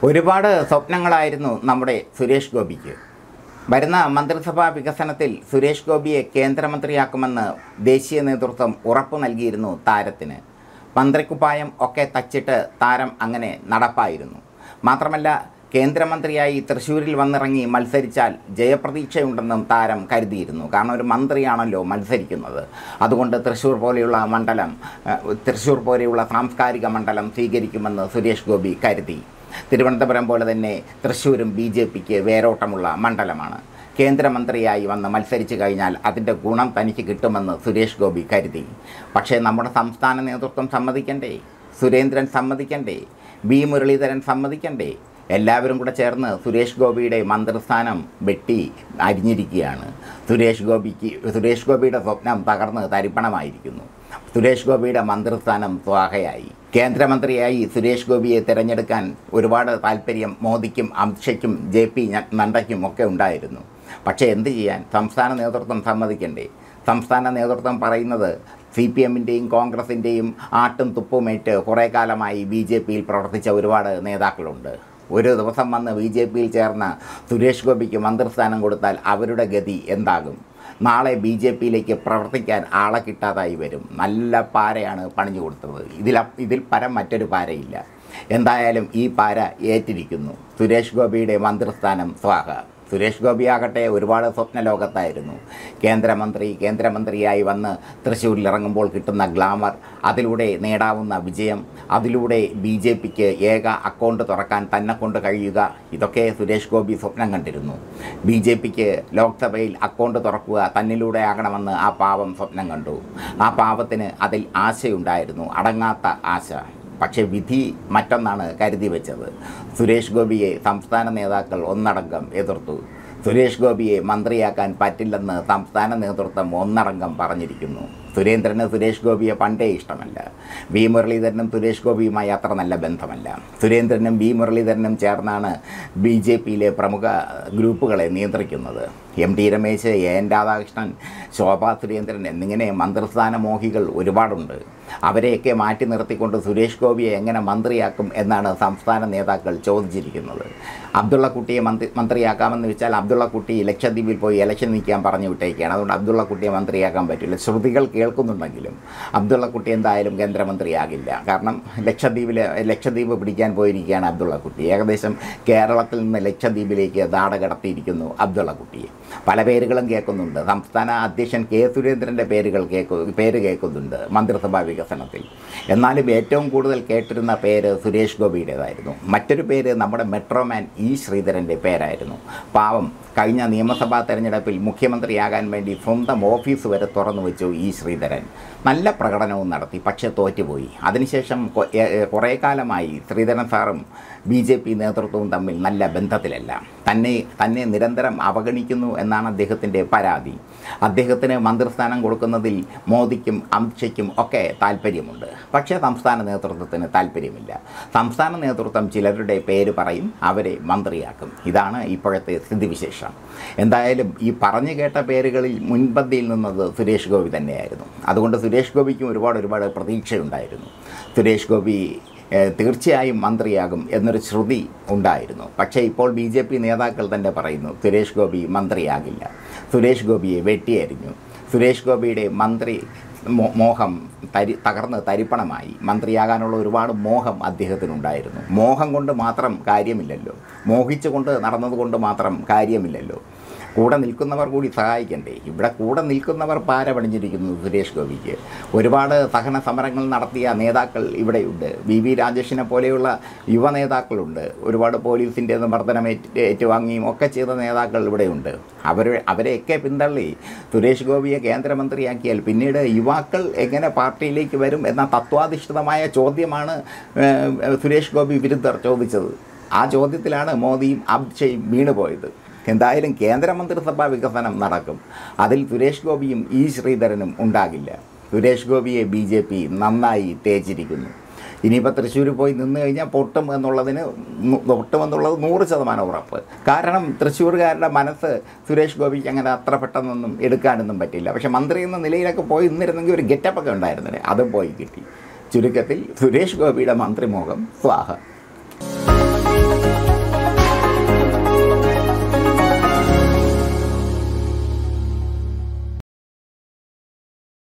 ഒരുപാട് സ്വപ്നങ്ങളായിരുന്നു നമ്മുടെ സുരേഷ് ഗോപിക്ക് വരുന്ന മന്ത്രിസഭാ വികസനത്തിൽ സുരേഷ് ഗോപിയെ കേന്ദ്രമന്ത്രിയാക്കുമെന്ന് ദേശീയ നേതൃത്വം ഉറപ്പു നൽകിയിരുന്നു താരത്തിന് മന്ത്രിക്കുപ്പായം ഒക്കെ തച്ചിട്ട് താരം അങ്ങനെ നടപ്പായിരുന്നു മാത്രമല്ല കേന്ദ്രമന്ത്രിയായി തൃശ്ശൂരിൽ വന്നിറങ്ങി മത്സരിച്ചാൽ ജയപ്രതീക്ഷയുണ്ടെന്നും താരം കരുതിയിരുന്നു കാരണം ഒരു മന്ത്രിയാണല്ലോ മത്സരിക്കുന്നത് അതുകൊണ്ട് തൃശ്ശൂർ പോലെയുള്ള മണ്ഡലം ഏഹ്, തൃശ്ശൂർ പോലെയുള്ള സാംസ്കാരിക മണ്ഡലം സ്വീകരിക്കുമെന്ന് സുരേഷ് ഗോപി കരുതി തിരുവനന്തപുരം പോലെ തന്നെ തൃശ്ശൂരും ബി ജെ പിക്ക് വേരോട്ടമുള്ള മണ്ഡലമാണ് കേന്ദ്രമന്ത്രിയായി വന്ന് മത്സരിച്ചു കഴിഞ്ഞാൽ അതിൻ്റെ ഗുണം തനിക്ക് കിട്ടുമെന്ന് സുരേഷ് ഗോപി കരുതി പക്ഷേ നമ്മുടെ സംസ്ഥാന നേതൃത്വം സമ്മതിക്കണ്ടേ സുരേന്ദ്രൻ സമ്മതിക്കണ്ടേ വി മുരളീധരൻ സമ്മതിക്കണ്ടേ എല്ലാവരും കൂടെ ചേർന്ന് സുരേഷ് ഗോപിയുടെ മന്ത്രിസ്ഥാനം വെട്ടി അരിഞ്ഞിരിക്കുകയാണ് സുരേഷ് ഗോപിക്ക് സുരേഷ് ഗോപിയുടെ സ്വപ്നം തകർന്ന് തരിപ്പണമായിരിക്കുന്നു സുരേഷ് ഗോപിയുടെ മന്ത്രിസ്ഥാനം സ്വാഹയായി കേന്ദ്രമന്ത്രിയായി സുരേഷ് ഗോപിയെ തിരഞ്ഞെടുക്കാൻ ഒരുപാട് താല്പര്യം മോദിക്കും അമിത്ഷയ്ക്കും ജെ പി നഡ്ഡയ്ക്കും ഒക്കെ ഉണ്ടായിരുന്നു പക്ഷേ എന്ത് ചെയ്യാൻ സംസ്ഥാന നേതൃത്വം സമ്മതിക്കണ്ടേ സംസ്ഥാന നേതൃത്വം പറയുന്നത് സി പി എമ്മിൻ്റെയും കോൺഗ്രസിൻ്റെയും ആട്ടും തുപ്പുമേറ്റ് കുറേ കാലമായി ബി ജെ പിയിൽ പ്രവർത്തിച്ച ഒരുപാട് നേതാക്കളുണ്ട് ഒരു ദിവസം വന്ന് ബി ജെ പിയിൽ ചേർന്ന സുരേഷ് ഗോപിക്ക് മന്ത്രിസ്ഥാനം കൊടുത്താൽ അവരുടെ ഗതി എന്താകും നാളെ ബി ജെ പിയിലേക്ക് പ്രവർത്തിക്കാൻ ആളെ കിട്ടാതായി വരും നല്ല പാരയാണ് പണിഞ്ഞു കൊടുത്തത് ഇതിൽ ഇതിൽ പരം മറ്റൊരു പാരയില്ല എന്തായാലും ഈ പാര ഏറ്റിരിക്കുന്നു സുരേഷ് ഗോപിയുടെ മന്ത്രിസ്ഥാനം സ്വാഹ സുരേഷ് ഗോപി ആകട്ടെ ഒരുപാട് സ്വപ്ന ലോകത്തായിരുന്നു കേന്ദ്രമന്ത്രി കേന്ദ്രമന്ത്രിയായി വന്ന് തൃശ്ശൂരിൽ ഇറങ്ങുമ്പോൾ കിട്ടുന്ന ഗ്ലാമർ അതിലൂടെ നേടാവുന്ന വിജയം അതിലൂടെ ബി ജെ പിക്ക് ഏക അക്കൗണ്ട് തുറക്കാൻ തന്നെ കൊണ്ട് കഴിയുക ഇതൊക്കെ സുരേഷ് ഗോപി സ്വപ്നം കണ്ടിരുന്നു ബി ജെ പിക്ക് ലോക്സഭയിൽ അക്കൗണ്ട് തുറക്കുക തന്നിലൂടെ ആകണമെന്ന് ആ പാവം സ്വപ്നം കണ്ടു ആ പാവത്തിന് അതിൽ ആശയുണ്ടായിരുന്നു അടങ്ങാത്ത ആശ പക്ഷേ വിധി മറ്റൊന്നാണ് കരുതി വെച്ചത് സുരേഷ് ഗോപിയെ സംസ്ഥാന നേതാക്കൾ ഒന്നടങ്കം എതിർത്തു സുരേഷ് ഗോപിയെ മന്ത്രിയാക്കാൻ പറ്റില്ലെന്ന് സംസ്ഥാന നേതൃത്വം ഒന്നടങ്കം പറഞ്ഞിരിക്കുന്നു സുരേന്ദ്രന് സുരേഷ് ഗോപിയെ പണ്ടേ ഇഷ്ടമല്ല വി മുരളീധരനും സുരേഷ് ഗോപിയുമായി അത്ര നല്ല ബന്ധമല്ല സുരേന്ദ്രനും വി മുരളീധരനും ചേർന്നാണ് ബി ജെ പിയിലെ പ്രമുഖ ഗ്രൂപ്പുകളെ നിയന്ത്രിക്കുന്നത് M T Ramesh A N Radhakrishnan Shobha Surendran എന്നിങ്ങനെ മന്ത്രിസ്ഥാന മോഹികൾ ഒരുപാടുണ്ട് അവരെയൊക്കെ മാറ്റി നിർത്തിക്കൊണ്ട് സുരേഷ് ഗോപിയെ എങ്ങനെ മന്ത്രിയാക്കും എന്നാണ് സംസ്ഥാന നേതാക്കൾ ചോദിച്ചിരിക്കുന്നത് അബ്ദുള്ളക്കുട്ടിയെ മന്ത്രി മന്ത്രിയാക്കാമെന്ന് വെച്ചാൽ അബ്ദുള്ളക്കുട്ടി ലക്ഷദ്വീപിൽ പോയി ഇലക്ഷൻ നിൽക്കാൻ പറഞ്ഞു വിട്ടേക്കാണ് അതുകൊണ്ട് അബ്ദുള്ളക്കുട്ടിയെ മന്ത്രിയാക്കാൻ പറ്റില്ല ശ്രുതികൾ കേൾക്കുന്നുണ്ടെങ്കിലും അബ്ദുള്ളക്കുട്ടി എന്തായാലും കേന്ദ്രമന്ത്രിയാകില്ല കാരണം ലക്ഷദ്വീപിൽ ലക്ഷദ്വീപ് പിടിക്കാൻ പോയിരിക്കുകയാണ് അബ്ദുള്ളക്കുട്ടി ഏകദേശം കേരളത്തിൽ നിന്ന് ലക്ഷദ്വീപിലേക്ക് ദാട കടത്തിയിരിക്കുന്നു അബ്ദുള്ളക്കുട്ടിയെ പല പേരുകളും കേൾക്കുന്നുണ്ട് സംസ്ഥാന അധ്യക്ഷൻ കെ സുരേന്ദ്രൻ്റെ പേരുകൾ കേൾക്കു പേര് കേൾക്കുന്നുണ്ട് മന്ത്രിസഭാ വികസനത്തിൽ എന്നാലും ഏറ്റവും കൂടുതൽ കേട്ടിരുന്ന പേര് സുരേഷ് ഗോപിയുടേതായിരുന്നു മറ്റൊരു പേര് നമ്മുടെ മെട്രോമാൻ ഇ ശ്രീധരൻ്റെ പേരായിരുന്നു പാവം കഴിഞ്ഞ നിയമസഭാ തെരഞ്ഞെടുപ്പിൽ മുഖ്യമന്ത്രിയാകാൻ വേണ്ടി സ്വന്തം ഓഫീസ് വരെ തുറന്നു വെച്ചു ഇ ശ്രീധരൻ നല്ല പ്രകടനവും നടത്തി പക്ഷേ തോറ്റുപോയി അതിനുശേഷം കൊ- ഏ- ഏ- കുറേ കാലമായി ശ്രീധരൻ സാറും ബി ജെ പി നേതൃത്വവും തമ്മിൽ നല്ല ബന്ധത്തിലല്ല തന്നെ തന്നെ നിരന്തരം അവഗണിക്കുന്നു എന്നാണ് അദ്ദേഹത്തിൻ്റെ പരാതി അദ്ദേഹത്തിന് മന്ത്രിസ്ഥാനം കൊടുക്കുന്നതിൽ മോദിക്കും അമിത്ഷയ്ക്കും ഒക്കെ താല്പര്യമുണ്ട് പക്ഷേ സംസ്ഥാന നേതൃത്വത്തിന് താല്പര്യമില്ല സംസ്ഥാന നേതൃത്വം ചിലരുടെ പേര് പറയും അവരെ മന്ത്രിയാക്കും ഇതാണ് ഇപ്പോഴത്തെ സ്ഥിതിവിശേഷം എന്തായാലും ഈ പറഞ്ഞു കേട്ട പേരുകളിൽ മുൻപന്തിയിൽ നിന്നത് സുരേഷ് ഗോപി തന്നെയായിരുന്നു അതുകൊണ്ട് സുരേഷ് ഗോപിക്കും ഒരുപാട് ഒരുപാട് പ്രതീക്ഷയുണ്ടായിരുന്നു സുരേഷ് ഗോപി ഏഹ്, തീർച്ചയായും മന്ത്രിയാകും എന്നൊരു ശ്രുതി ഉണ്ടായിരുന്നു പക്ഷേ ഇപ്പോൾ ബി ജെ പി നേതാക്കൾ തന്നെ പറയുന്നു സുരേഷ് ഗോപി മന്ത്രിയാകില്ല സുരേഷ് ഗോപിയെ വെട്ടിയരിഞ്ഞു സുരേഷ് ഗോപിയുടെ മന്ത്രി മോ- മോഹം തരി തകർന്ന് തരിപ്പണമായി മന്ത്രിയാകാനുള്ള ഒരുപാട് മോഹം അദ്ദേഹത്തിനുണ്ടായിരുന്നു മോഹം കൊണ്ട് മാത്രം കാര്യമില്ലല്ലോ മോഹിച്ചുകൊണ്ട് നടന്നതുകൊണ്ട് മാത്രം കാര്യമില്ലല്ലോ കൂടെ നിൽക്കുന്നവർ കൂടി സഹായിക്കണ്ടേ ഇവിടെ കൂടെ നിൽക്കുന്നവർ പാര പണിഞ്ഞിരിക്കുന്നു സുരേഷ് ഗോപിക്ക് ഒരുപാട് സഹന സമരങ്ങൾ നടത്തിയ നേതാക്കൾ ഇവിടെയുണ്ട് വി വി രാജേഷിനെ പോലെയുള്ള യുവ നേതാക്കളുണ്ട് ഒരുപാട് പോലീസിൻ്റെ മർദ്ദനം ഏറ്റ് ഏറ്റുവാങ്ങിയും ഒക്കെ ചെയ്ത നേതാക്കൾ ഇവിടെയുണ്ട് അവർ അവരെയൊക്കെ പിന്തള്ളി സുരേഷ് ഗോപിയെ കേന്ദ്രമന്ത്രിയാക്കിയാൽ പിന്നീട് യുവാക്കൾ എങ്ങനെ പാർട്ടിയിലേക്ക് വരും എന്ന തത്വാധിഷ്ഠിതമായ ചോദ്യമാണ് ഏഹ്, സുരേഷ് ഗോപി വിരുദ്ധർ ചോദിച്ചത് ആ ചോദ്യത്തിലാണ് മോദിയും അമിത്ഷയും വീണുപോയത് എന്തായാലും കേന്ദ്രമന്ത്രിസഭാ വികസനം നടക്കും അതിൽ സുരേഷ് ഗോപിയും ഇ ശ്രീധരനും ഉണ്ടാകില്ല സുരേഷ് ഗോപിയെ ബി ജെ പി നന്നായി തേച്ചിരിക്കുന്നു ഇനിയിപ്പോൾ തൃശ്ശൂർ പോയി നിന്ന് കഴിഞ്ഞാൽ പൊട്ടും എന്നുള്ളതിന് നു- പൊട്ടുമെന്നുള്ളത് നൂറ് ശതമാനം ഉറപ്പ് കാരണം തൃശ്ശൂർകാരുടെ മനസ്സ് സുരേഷ് ഗോപിക്ക് അങ്ങനെ അത്ര പെട്ടെന്നൊന്നും എടുക്കാനൊന്നും പറ്റില്ല പക്ഷെ മന്ത്രി എന്ന നിലയിലൊക്കെ പോയി നിന്നിരുന്നെങ്കിൽ ഒരു ഗെറ്റപ്പൊക്കെ ഉണ്ടായിരുന്നില്ലേ അതും പോയി കിട്ടി ചുരുക്കത്തിൽ സുരേഷ് ഗോപിയുടെ മന്ത്രിമോഹം സ്വാഹ